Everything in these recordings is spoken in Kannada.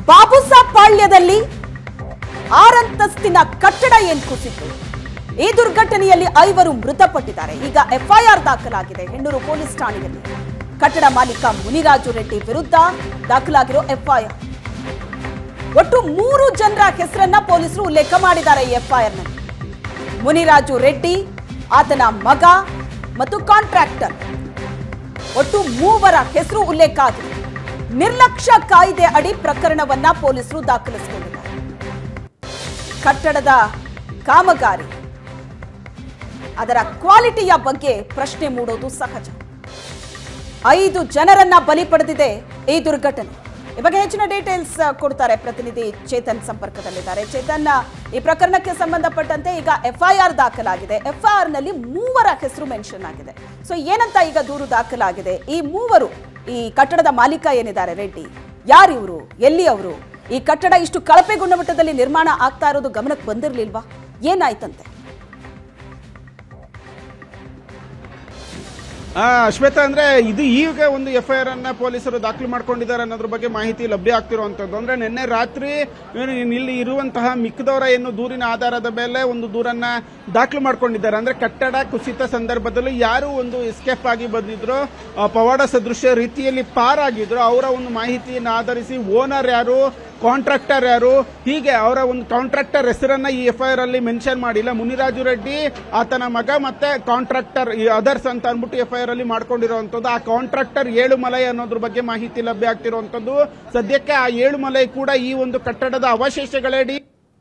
ಬಾಬುಸಾ ಪಾಳ್ಯದಲ್ಲಿ ಆರಂತಸ್ತಿನ ಕಟ್ಟಡ ಏನ್ ಕುಸಿತು ಈ ದುರ್ಘಟನೆಯಲ್ಲಿ ಐವರು ಮೃತಪಟ್ಟಿದ್ದಾರೆ ಈಗ ಎಫ್ಐಆರ್ ದಾಖಲಾಗಿದೆ ಹೆಣ್ಣೂರು ಪೊಲೀಸ್ ಠಾಣೆಯಲ್ಲಿ ಕಟ್ಟಡ ಮಾಲೀಕ ಮುನಿರಾಜು ರೆಡ್ಡಿ ವಿರುದ್ಧ ದಾಖಲಾಗಿರೋ ಎಫ್ಐಆರ್ ಒಟ್ಟು ಮೂರು ಜನರ ಹೆಸರನ್ನ ಪೊಲೀಸರು ಉಲ್ಲೇಖ ಮಾಡಿದ್ದಾರೆ ಈ ಎಫ್ಐಆರ್ ನಲ್ಲಿ ಮುನಿರಾಜು ರೆಡ್ಡಿ ಆತನ ಮಗ ಮತ್ತು ಕಾಂಟ್ರಾಕ್ಟರ್ ಒಟ್ಟು ಮೂವರ ಹೆಸರು ಉಲ್ಲೇಖ ಆಗಿದೆ ನಿರ್ಲಕ್ಷ್ಯ ಕಾಯ್ದೆ ಅಡಿ ಪ್ರಕರಣವನ್ನ ಪೊಲೀಸರು ದಾಖಲಿಸಿಕೊಂಡಿದ್ದಾರೆ ಕಟ್ಟಡದ ಕಾಮಗಾರಿ ಅದರ ಕ್ವಾಲಿಟಿಯ ಬಗ್ಗೆ ಪ್ರಶ್ನೆ ಮೂಡೋದು ಸಹಜ ಐದು ಜನರನ್ನ ಬಲಿ ಪಡೆದಿದೆ ಈ ದುರ್ಘಟನೆ ಈ ಬಗ್ಗೆ ಹೆಚ್ಚಿನ ಡೀಟೇಲ್ಸ್ ಕೊಡ್ತಾರೆ ಪ್ರತಿನಿಧಿ ಚೇತನ್ ಸಂಪರ್ಕದಲ್ಲಿದ್ದಾರೆ ಚೇತನ್ ಈ ಪ್ರಕರಣಕ್ಕೆ ಸಂಬಂಧಪಟ್ಟಂತೆ ಈಗ ಎಫ್ಐಆರ್ ದಾಖಲಾಗಿದೆ ಎಫ್ಐಆರ್ ನಲ್ಲಿ ಮೂವರ ಹೆಸರು ಮೆನ್ಷನ್ ಆಗಿದೆ ಸೊ ಏನಂತ ಈಗ ದೂರು ದಾಖಲಾಗಿದೆ ಈ ಮೂವರು ಈ ಕಟ್ಟಡದ ಮಾಲೀಕ ಏನಿದ್ದಾರೆ ರೆಡ್ಡಿ ಯಾರು ಇವರು ಎಲ್ಲಿ ಅವರು ಈ ಕಟ್ಟಡ ಇಷ್ಟು ಕಳಪೆ ಗುಣಮಟ್ಟದಲ್ಲಿ ನಿರ್ಮಾಣ ಆಗ್ತಾ ಇರೋದು ಗಮನಕ್ಕೆ ಬಂದಿರಲಿಲ್ವಾ ಏನಾಯ್ತಂತೆ ಆ, ಶ್ವೇತಾ ಅಂದ್ರೆ ಇದು ಈಗ ಒಂದು ಎಫ್ ಐ ಆರ್ ಅನ್ನ ಪೊಲೀಸರು ದಾಖಲು ಮಾಡ್ಕೊಂಡಿದ್ದಾರೆ ಅನ್ನೋದ್ರ ಬಗ್ಗೆ ಮಾಹಿತಿ ಲಭ್ಯ ಆಗ್ತಿರುವಂತದ್ದು ಅಂದ್ರೆ ನಿನ್ನೆ ರಾತ್ರಿ ಏನು ಇಲ್ಲಿ ಇರುವಂತಹ ಮಿಕ್ಕದವರ ಏನು ದೂರಿನ ಆಧಾರದ ಮೇಲೆ ಒಂದು ದೂರನ್ನ ದಾಖಲು ಮಾಡ್ಕೊಂಡಿದ್ದಾರೆ ಅಂದ್ರೆ ಕಟ್ಟಡ ಕುಸಿತ ಸಂದರ್ಭದಲ್ಲಿ ಯಾರು ಒಂದು ಎಸ್ಕೇಪ್ ಆಗಿ ಬಂದಿದ್ರು ಆ, ಪವಾಡ ಸದೃಶ್ಯ ರೀತಿಯಲ್ಲಿ ಪಾರಾಗಿದ್ರು ಅವರ ಒಂದು ಮಾಹಿತಿಯನ್ನು ಆಧರಿಸಿ ಓನರ್ ಯಾರು ಕಾಂಟ್ರಾಕ್ಟರ್ ಯಾರು ಹೀಗೆ ಅವರ ಒಂದು ಕಾಂಟ್ರಾಕ್ಟರ್ ಹೆಸರನ್ನ ಈ ಎಫ್ ಐ ಆರ್ ಅಲ್ಲಿ ಮೆನ್ಷನ್ ಮಾಡಿಲ್ಲ ಮುನಿರಾಜು ರೆಡ್ಡಿ ಆತನ ಮಗ ಮತ್ತೆ ಕಾಂಟ್ರಾಕ್ಟರ್ ಈ ಅದರ್ಸ್ ಅಂತ ಅಂದ್ಬಿಟ್ಟು ಎಫ್ ಐ ಆರ್ ಅಲ್ಲಿ ಮಾಡ್ಕೊಂಡಿರುವಂತದ್ದು ಆ ಕಾಂಟ್ರಾಕ್ಟರ್ ಏಳುಮಲೈ ಅನ್ನೋದ್ರ ಬಗ್ಗೆ ಮಾಹಿತಿ ಲಭ್ಯ ಆಗ್ತಿರುವಂತದ್ದು ಸದ್ಯಕ್ಕೆ ಆ ಏಳುಮಲೈ ಕೂಡ ಈ ಒಂದು ಕಟ್ಟಡದ ಅವಶೇಷಗಳಡಿ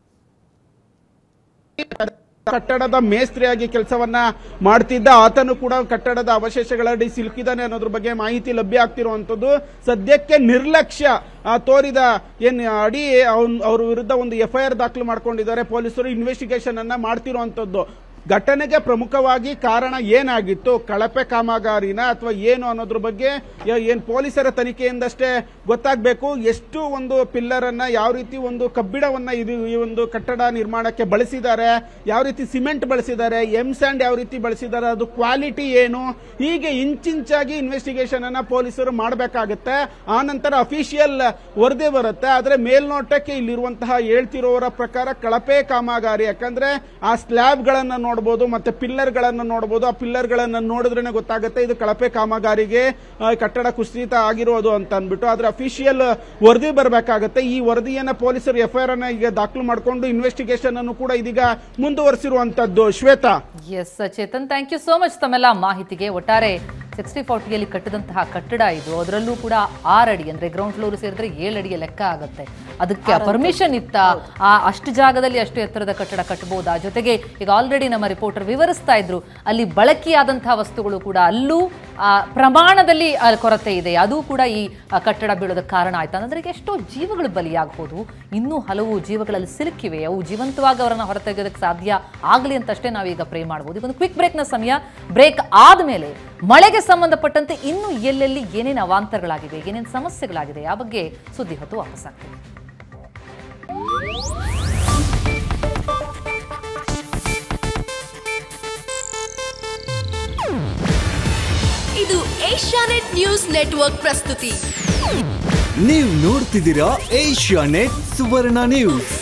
ಕಟ್ಟಡದ ಮೇಸ್ತ್ರಿಯಾಗಿ ಕೆಲಸವನ್ನ ಮಾಡ್ತಿದ್ದ ಆತನು ಕೂಡ ಕಟ್ಟಡದ ಅವಶೇಷಗಳಡಿ ಸಿಲುಕಿದ್ದಾನೆ ಅನ್ನೋದ್ರ ಬಗ್ಗೆ ಮಾಹಿತಿ ಲಭ್ಯ ಆಗ್ತಿರುವಂತದ್ದು ಸದ್ಯಕ್ಕೆ ನಿರ್ಲಕ್ಷ್ಯ ಆ, ತೋರಿದ ಏನ್ ಅಡಿ ಅವ್ನ್- ಅವ್ರ ವಿರುದ್ಧ ಒಂದು ಎಫ್ಐಆರ್ ದಾಖಲು ಮಾಡ್ಕೊಂಡಿದ್ದಾರೆ ಪೊಲೀಸರು ಇನ್ವೆಸ್ಟಿಗೇಷನ್ ಅನ್ನ ಮಾಡ್ತಿರುವಂತದ್ದು ಘಟನೆಗೆ ಪ್ರಮುಖವಾಗಿ ಕಾರಣ ಏನಾಗಿತ್ತು ಕಳಪೆ ಕಾಮಗಾರಿನ ಅಥವಾ ಏನು ಅನ್ನೋದ್ರ ಬಗ್ಗೆ ಯ- ಏನ್ ಪೊಲೀಸರ ತನಿಖೆಯಿಂದಷ್ಟೇ ಗೊತ್ತಾಗಬೇಕು ಎಷ್ಟು ಒಂದು ಪಿಲ್ಲರ್ ಅನ್ನ ಯಾವ ರೀತಿ ಒಂದು ಕಬ್ಬಿಣವನ್ನ ಇದು ಈ ಒಂದು ಕಟ್ಟಡ ನಿರ್ಮಾಣಕ್ಕೆ ಬಳಸಿದ್ದಾರೆ ಯಾವ ರೀತಿ ಸಿಮೆಂಟ್ ಬಳಸಿದ್ದಾರೆ ಎಮ್ ಸ್ಯಾಂಡ್ ಯಾವ ರೀತಿ ಬಳಸಿದ್ದಾರೆ ಅದು ಕ್ವಾಲಿಟಿ ಏನು ಹೀಗೆ ಇಂಚಿಂಚಾಗಿ ಇನ್ವೆಸ್ಟಿಗೇಷನ್ ಅನ್ನ ಪೊಲೀಸರು ಮಾಡಬೇಕಾಗುತ್ತೆ ಆ ನಂತರ ಅಫಿಷಿಯಲ್ ವರದಿ ಬರುತ್ತೆ ಆದ್ರೆ ಮೇಲ್ನೋಟಕ್ಕೆ ಇಲ್ಲಿರುವಂತಹ ಹೇಳ್ತಿರೋರ ಪ್ರಕಾರ ಕಳಪೆ ಕಾಮಗಾರಿ ಯಾಕಂದ್ರೆ ಆ ಸ್ಲ್ಯಾಬ್ ಗಳನ್ನ ನೋಡಬಹುದು ಮತ್ತೆ ಪಿಲ್ಲರ್ ಗಳನ್ನ ನೋಡಬಹುದು ಆ ಪಿಲ್ಲರ್ ಗಳನ್ನ ನೋಡಿದ್ರೇನೆ ಗೊತ್ತಾಗುತ್ತೆ ಇದು ಕಳಪೆ ಕಾಮಗಾರಿಗೆ ಆ, ಕಟ್ಟಡ ಕುಸಿತ ಆಗಿರೋದು ಅಂತ ಅಂದ್ಬಿಟ್ಟು ಆದ್ರೆ ಅಫಿಷಿಯಲ್ ವರದಿ ಬರಬೇಕಾಗುತ್ತೆ ಈ ವರದಿಯನ್ನ ಪೊಲೀಸರು ಎಫ್ಐಆರ್ ಅನ್ನ ಈಗ ದಾಖಲು ಮಾಡಿಕೊಂಡು ಇನ್ವೆಸ್ಟಿಗೇಷನ್ ಅನ್ನು ಕೂಡ ಇದೀಗ ಮುಂದುವರಿಸಿರುವಂತದ್ದು Shweta S Chetan thank you so much ತಮ್ಮೆಲ್ಲ ಮಾಹಿತಿಗೆ ಒಟ್ಟಾರೆ ಸಿಕ್ಸ್ಟಿ ಫಾರ್ಟಿಯಲ್ಲಿ ಕಟ್ಟಿದಂತಹ ಕಟ್ಟಡ ಇದು ಅದರಲ್ಲೂ ಕೂಡ ಆರು ಅಡಿ ಅಂದ್ರೆ ಗ್ರೌಂಡ್ ಫ್ಲೋರ್ ಸೇರಿದ್ರೆ ಏಳು ಅಡಿಯ ಲೆಕ್ಕ ಆಗುತ್ತೆ ಅದಕ್ಕೆ ಪರ್ಮಿಷನ್ ಇತ್ತ ಆ ಅಷ್ಟು ಜಾಗದಲ್ಲಿ ಅಷ್ಟು ಎತ್ತರದ ಕಟ್ಟಡ ಕಟ್ಟಬಹುದಾ ಜೊತೆಗೆ ಈಗ ಆಲ್ರೆಡಿ ನಮ್ಮ ರಿಪೋರ್ಟರ್ ವಿವರಿಸ್ತಾ ಇದ್ರು ಅಲ್ಲಿ ಬಳಕೆಯಾದಂತಹ ವಸ್ತುಗಳು ಕೂಡ ಅಲ್ಲೂ ಆ, ಪ್ರಮಾಣದಲ್ಲಿ ಆ, ಕೊರತೆ ಇದೆ ಅದು ಕೂಡ ಈ ಆ, ಕಟ್ಟಡ ಬೀಳೋದಕ್ಕೆ ಕಾರಣ ಆಯ್ತು ಅಂದ್ರೆ ಈಗ ಎಷ್ಟೋ ಜೀವಗಳು ಬಲಿಯಾಗಬಹುದು ಇನ್ನೂ ಹಲವು ಜೀವಗಳಲ್ಲಿ ಸಿಲುಕಿವೆ ಅವು ಜೀವಂತವಾಗಿ ಅವರನ್ನ ಹೊರತೆಗೆಯೋದಕ್ಕೆ ಸಾಧ್ಯ ಆಗಲಿ ಅಂತಷ್ಟೇ ನಾವೀಗ ಪ್ರೇ ಮಾಡ್ಬೋದು ಈಗ ಒಂದು ಕ್ವಿಕ್ ಬ್ರೇಕ್ನ ಸಮಯ ಬ್ರೇಕ್ ಆದಮೇಲೆ ಮಳೆಗೆ ಸಂಬಂಧಪಟ್ಟಂತೆ ಇನ್ನೂ ಎಲ್ಲೆಲ್ಲಿ ಏನೇನು ಅವಾಂತರಗಳಾಗಿವೆ ಏನೇನು ಸಮಸ್ಯೆಗಳಾಗಿದೆ ಆ ಬಗ್ಗೆ ಸುದ್ದಿ ಹೊತ್ತು ವಾಪಸ್ ಆಗ್ತೀವಿ ಇದು ಏಷ್ಯಾನೆಟ್ ನ್ಯೂಸ್ ನೆಟ್ವರ್ಕ್ ಪ್ರಸ್ತುತಿ ನೀವು ನೋಡ್ತಿದ್ದೀರಾ ಏಷ್ಯಾ ನೆಟ್ ಸುವರ್ಣ ನ್ಯೂಸ್